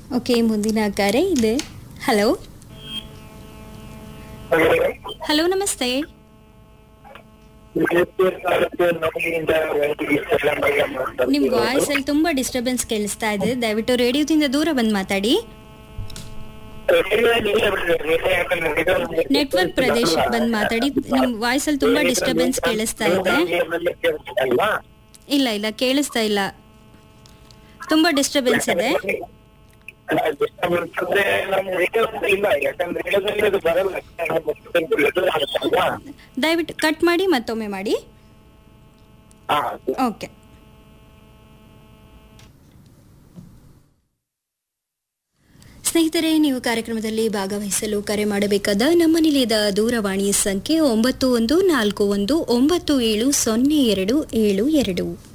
okay ಮುಂದಿನ ಕರೆ ಇದೆ ಹಲೋ ಹಲೋ ನಮಸ್ತೆ ನಿಮ್ ವಾಯ್ಸ್ ಅಲ್ಲಿ ತುಂಬಾ ಡಿಸ್ಟರ್ಬೆನ್ಸ್ ಕೇಳಿಸ್ತಾ ಇದೆ ದಯವಿಟ್ಟು ರೇಡಿಯೋದಿಂದ ದೂರ ಬಂದು ಮಾತಾಡಿ ನೆಟ್ವರ್ಕ್ ಪ್ರದೇಶಕ್ಕೆ ಬಂದು ಮಾತಾಡಿ ನಿಮ್ ವಾಯ್ಸ್ ಅಲ್ಲಿ ತುಂಬಾ ಡಿಸ್ಟರ್ಬೆನ್ಸ್ ಕೇಳಿಸ್ತಾ ಇದೆ ಇಲ್ಲ ಇಲ್ಲ ಕೇಳಿಸ್ತಾ ಇಲ್ಲ ತುಂಬಾ ಡಿಸ್ಟರ್ಬೆನ್ಸ್ ಇದೆ ದಯವಿಟ್ಟು ಕಟ್ ಮಾಡಿ ಮತ್ತೊಮ್ಮೆ ಮಾಡಿ ಓಕೆ ಸ್ನೇಹಿತರೆ ನೀವು ಕಾರ್ಯಕ್ರಮದಲ್ಲಿ ಭಾಗವಹಿಸಲು ಕರೆ ಮಾಡಬೇಕಾದ ನಮ್ಮ ನಿಲಯದ ದೂರವಾಣಿ ಸಂಖ್ಯೆ ಒಂಬತ್ತು ಒಂದು ನಾಲ್ಕು ಒಂದು ಒಂಬತ್ತು ಏಳು ಸೊನ್ನೆ ಎರಡು ಏಳು ಎರಡು